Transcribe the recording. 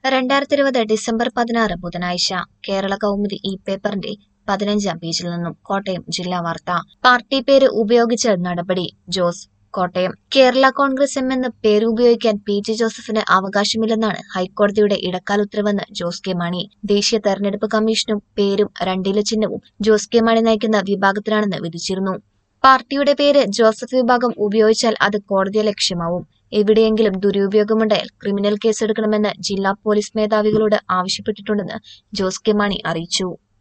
രണ്ടായിരത്തി ഇരുപത് ഡിസംബർ പതിനാറ് ബുധനാഴ്ച കേരള കൗമുദി ഈ പേപ്പറിന്റെ പതിനഞ്ചാം പേജിൽ നിന്നും കോട്ടയം ജില്ലാ വാർത്ത പാർട്ടി പേര് ഉപയോഗിച്ച് നടപടി ജോസ് കോട്ടയം കേരള കോൺഗ്രസ് എം എന്ന് പേര് ഉപയോഗിക്കാൻ പി ജെ ജോസഫിന് അവകാശമില്ലെന്നാണ് ഹൈക്കോടതിയുടെ ഇടക്കാല ഉത്തരവെന്ന് ജോസ് കെ മാണി ദേശീയ തെരഞ്ഞെടുപ്പ് കമ്മീഷനും പേരും രണ്ടില ചിഹ്നവും ജോസ് കെ മാണി നയിക്കുന്ന വിഭാഗത്തിനാണെന്ന് വിധിച്ചിരുന്നു പാർട്ടിയുടെ പേര് ജോസഫ് വിഭാഗം ഉപയോഗിച്ചാൽ അത് കോടതിയെ ലക്ഷ്യമാവും എവിടെയെങ്കിലും ദുരുപയോഗമുണ്ടായാൽ ക്രിമിനൽ കേസെടുക്കണമെന്ന് ജില്ലാ പോലീസ് മേധാവികളോട് ആവശ്യപ്പെട്ടിട്ടുണ്ടെന്ന് ജോസ് കെ മാണി അറിയിച്ചു